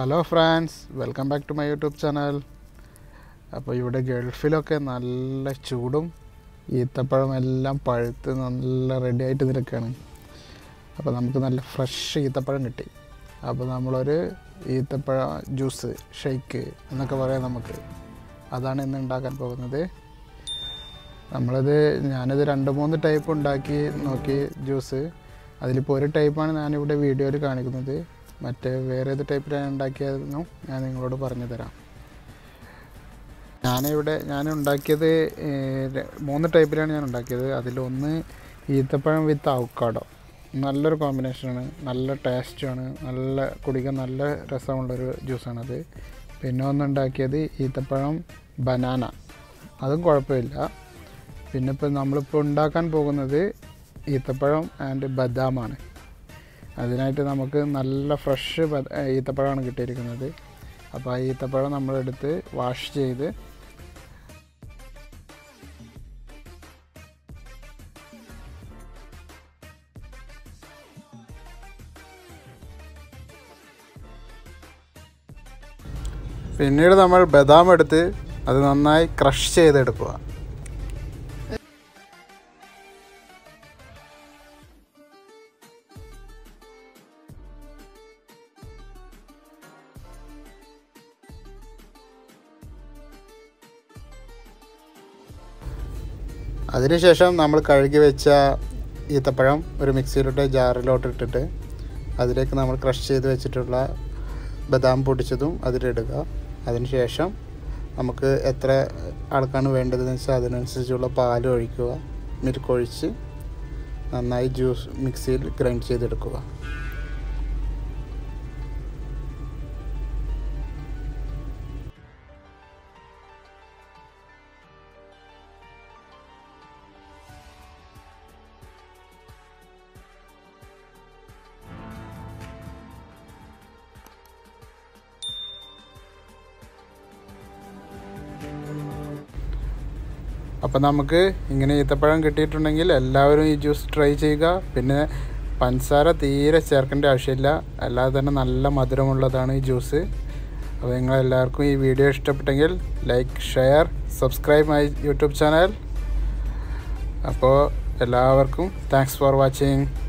hello friends welcome back to my YouTube channel അപ്പോൾ ഇവിടെ ഗൾഫിലൊക്കെ നല്ല ചൂടും ഈത്തപ്പഴം എല്ലാം പഴുത്ത് നല്ല റെഡി ആയിട്ട് നിൽക്കുകയാണ് അപ്പോൾ നമുക്ക് നല്ല ഫ്രഷ് ഈത്തപ്പഴം കിട്ടി അപ്പോൾ നമ്മളൊരു ഈത്തപ്പഴ ജ്യൂസ് ഷെയ്ക്ക് എന്നൊക്കെ പറയാം നമുക്ക് അതാണ് ഇന്ന് ഉണ്ടാക്കാൻ പോകുന്നത് നമ്മളത് ഞാനിത് രണ്ട് മൂന്ന് ടൈപ്പ് ഉണ്ടാക്കി നോക്കി ജ്യൂസ് അതിലിപ്പോൾ ഒരു ടൈപ്പാണ് ഞാനിവിടെ വീഡിയോയിൽ കാണിക്കുന്നത് മറ്റേ വേറെ ഏത് ടൈപ്പിലാണ് ഉണ്ടാക്കിയതെന്നും ഞാൻ നിങ്ങളോട് പറഞ്ഞു തരാം ഞാനിവിടെ ഞാൻ ഉണ്ടാക്കിയത് ഏഹ്, ര- മൂന്ന് ടൈപ്പിലാണ് ഞാൻ ഉണ്ടാക്കിയത് അതിലൊന്ന് ഈത്തപ്പഴം വിത്ത് അവക്കാടോ നല്ലൊരു കോമ്പിനേഷനാണ് നല്ല ടേസ്റ്റുമാണ് നല്ല കുടിക്കാൻ നല്ല രസമുള്ളൊരു ജ്യൂസാണത് പിന്നെ ഒന്നുണ്ടാക്കിയത് ഈത്തപ്പഴം ബനാന അതും കുഴപ്പമില്ല പിന്നെ ഇപ്പോൾ നമ്മളിപ്പോൾ ഉണ്ടാക്കാൻ പോകുന്നത് ഈത്തപ്പഴം ആൻഡ് ബദാമാണ് അതിനായിട്ട് നമുക്ക് നല്ല ഫ്രഷ് ഈത്തപ്പഴമാണ് കിട്ടിയിരിക്കുന്നത് അപ്പോൾ ആ ഈത്തപ്പഴം നമ്മളെടുത്ത് വാഷ് ചെയ്ത് പിന്നീട് നമ്മൾ ബദാം എടുത്ത് അത് നന്നായി ക്രഷ് ചെയ്തെടുക്കുക അതിനുശേഷം നമ്മൾ കഴുകി വെച്ച ഈത്തപ്പഴം ഒരു മിക്സിയിലോട്ട് ജാറിലോട്ട് ഇട്ടിട്ട് അതിലേക്ക് നമ്മൾ ക്രഷ് ചെയ്ത് വെച്ചിട്ടുള്ള ബദാം പൊടിച്ചതും അതിലിടുക അതിനുശേഷം നമുക്ക് എത്ര ആൾക്കാണ് വേണ്ടതെന്ന് വെച്ചാൽ അതിനനുസരിച്ചുള്ള പാൽ ഒഴിക്കുക മിൽക്ക് ഒഴിച്ച് നന്നായി ജ്യൂസ് മിക്സിയിൽ ഗ്രൈൻഡ് ചെയ്തെടുക്കുക അപ്പോൾ നമുക്ക് ഇങ്ങനെ ഈത്തപ്പഴം കിട്ടിയിട്ടുണ്ടെങ്കിൽ എല്ലാവരും ഈ ജ്യൂസ് ട്രൈ ചെയ്യുക പിന്നെ പഞ്ചസാര തീരെ ചേർക്കേണ്ട ആവശ്യമില്ല അല്ലാതെ തന്നെ നല്ല മധുരമുള്ളതാണ് ഈ ജ്യൂസ് അപ്പോൾ നിങ്ങളെല്ലാവർക്കും ഈ വീഡിയോ ഇഷ്ടപ്പെട്ടെങ്കിൽ like share subscribe my YouTube channel അപ്പോൾ എല്ലാവർക്കും താങ്ക്സ് ഫോർ വാച്ചിങ്